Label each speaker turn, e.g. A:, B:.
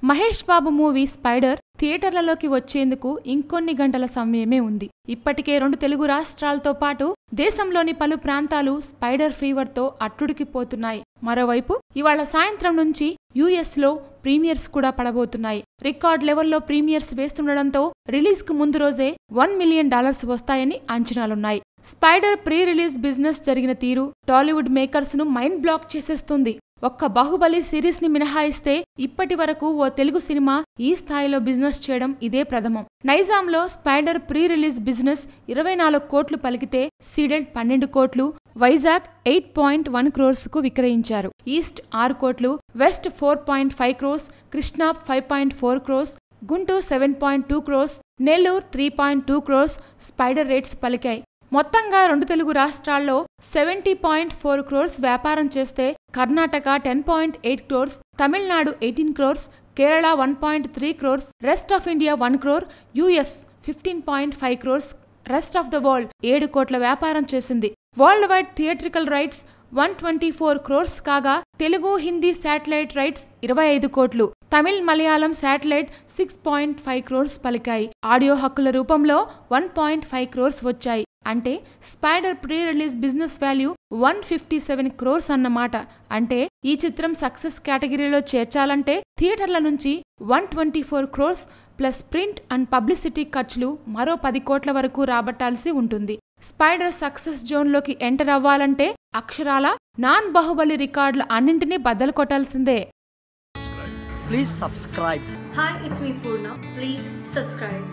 A: Mahesh Babu movie Spyder థియేటర్లలోకి వచ్చేందుకు ఇంకొన్ని గంటల సమయమే ఉంది ఇప్పటికే రెండు తెలుగు రాష్ట్రాలతో పాటు దేశంలోని పలు ప్రాంతాలు స్పైడర్ ఫీవర్తో అట్టుడికిపోతున్నాయి మరోవైపు ఇవాళ సాయంత్రం నుంచి యుఎస్ లో ప్రీమియర్స్ కూడా పడబోతున్నాయి రికార్డ్ లెవెల్లో ప్రీమియర్స్ వేస్తుండటంతో రిలీజ్ కు ముందు రోజే వన్ మిలియన్ డాలర్స్ వస్తాయని అంచనాలున్నాయి స్పైడర్ ప్రీ రిలీజ్ బిజినెస్ జరిగిన తీరు టాలీవుడ్ మేకర్స్ ను మైండ్ బ్లాక్ చేసేస్తుంది ఒక్క బాహుబలి సిరీస్ ని మినహాయిస్తే ఇప్పటి వరకు ఓ తెలుగు సినిమా ఈ స్థాయిలో బిజినెస్ చేయడం ఇదే ప్రథమం నైజాంలో స్పైడర్ ప్రీ రిలీజ్ బిజినెస్ ఇరవై నాలుగు కోట్లు పలికితే సీడెడ్ పన్నెండు కోట్లు Vizag eight point one crores కు విక్రయించారు ఈస్ట్ ఆరు కోట్లు west four point five crores Krishna five point four crores Guntur seven point two crores Nellore three point two crores Spyder rates పలికాయి మొత్తంగా రెండు తెలుగు రాష్ట్రాల్లో సెవెంటీ పాయింట్ ఫోర్ క్రోర్స్ వ్యాపారం చేస్తే Karnataka ten point eight crores Tamil Nadu eighteen crores Kerala one point three crores rest of India one crore US fifteen point five crores rest of the world ఏడు కోట్ల వ్యాపారం చేసింది world wide theatrical rights one twenty four crores కాగా తెలుగు హిందీ శాటిలైట్ రైట్స్ ఇరవై ఐదు కోట్లు Tamil Malayalam satellite six point five crores పలికాయి audio హక్కుల రూపంలో వన్ పాయింట్ ఫైవ్ క్రోర్స్ వచ్చాయి అంటే Spyder pre release business value one fifty seven crores అన్నమాట అంటే ఈ చిత్రం సక్సెస్ కేటగిరీలో చేర్చాలంటే థియేటర్ల నుంచి one twenty four crores plus print and publicity ఖర్చులు మరో పది కోట్ల వరకు రాబట్టాల్సి ఉంటుంది స్పైడర్ సక్సెస్ జోన్లోకి ఎంటర్ అవ్వాలంటే అక్షరాల నాన్ బాహుబలి రికార్డుల అన్నింటినీ బద్దలు కొట్టాల్సిందే
B: Please subscribe.
C: Hi, it's me Purna. Please subscribe.